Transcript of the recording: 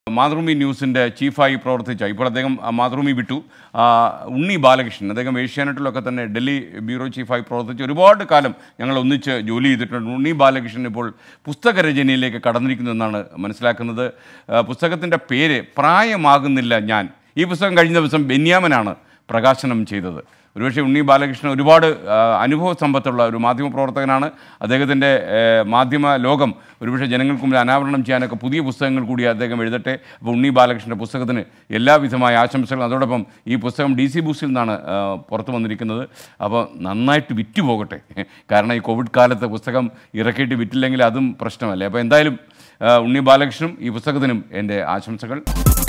മാതൃഭൂമി ന്യൂസിൻ്റെ ചീഫായി പ്രവർത്തിച്ച ഇപ്പോൾ അദ്ദേഹം ആ, മാതൃഭൂമി വിട്ടു ആ, ഉണ്ണി ബാലകൃഷ്ണൻ അദ്ദേഹം ഏഷ്യാനെറ്റിലൊക്കെ തന്നെ ഡൽഹി ബ്യൂറോ ചീഫായി പ്രവർത്തിച്ച് ഒരുപാട് കാലം ഞങ്ങൾ ഒന്നിച്ച് ജോലി ചെയ്തിട്ടുണ്ട് ഉണ്ണി ബാലകൃഷ്ണൻ ഇപ്പോൾ പുസ്തക രചനയിലേക്ക് കടന്നിരിക്കുന്നു എന്നാണ് മനസ്സിലാക്കുന്നത് ആ, പുസ്തകത്തിൻ്റെ പേര് പ്രായമാകുന്നില്ല ഞാൻ ഈ പുസ്തകം കഴിഞ്ഞ ദിവസം ബെന്യാമനാണ് പ്രകാശനം ചെയ്തത് ഒരുപക്ഷെ ഉണ്ണി ബാലകൃഷ്ണൻ ഒരുപാട് ആ, അനുഭവ സമ്പത്തുള്ള ഒരു മാധ്യമ പ്രവർത്തകനാണ് അദ്ദേഹത്തിൻ്റെ ഏഹ്, മാധ്യമ ലോകം ഒരുപക്ഷെ ജനങ്ങൾക്ക് മുമ്പിൽ അനാവരണം ചെയ്യാനൊക്കെ പുതിയ പുസ്തകങ്ങൾ കൂടി അദ്ദേഹം എഴുതട്ടെ അപ്പോൾ ഉണ്ണി ബാലകൃഷ്ണൻ്റെ പുസ്തകത്തിന് എല്ലാവിധമായ ആശംസകൾ അതോടൊപ്പം ഈ പുസ്തകം ഡി സി ബൂസിൽ നിന്നാണ് ആ, പുറത്തു വന്നിരിക്കുന്നത് അപ്പോൾ നന്നായിട്ട് വിറ്റ് പോകട്ടെ കാരണം ഈ കോവിഡ് കാലത്ത് പുസ്തകം ഇറക്കിയിട്ട് വിറ്റില്ലെങ്കിൽ അതും പ്രശ്നമല്ലേ അപ്പോൾ എന്തായാലും ആ, ഉണ്ണി ബാലകൃഷ്ണനും ഈ പുസ്തകത്തിനും എൻ്റെ ആശംസകൾ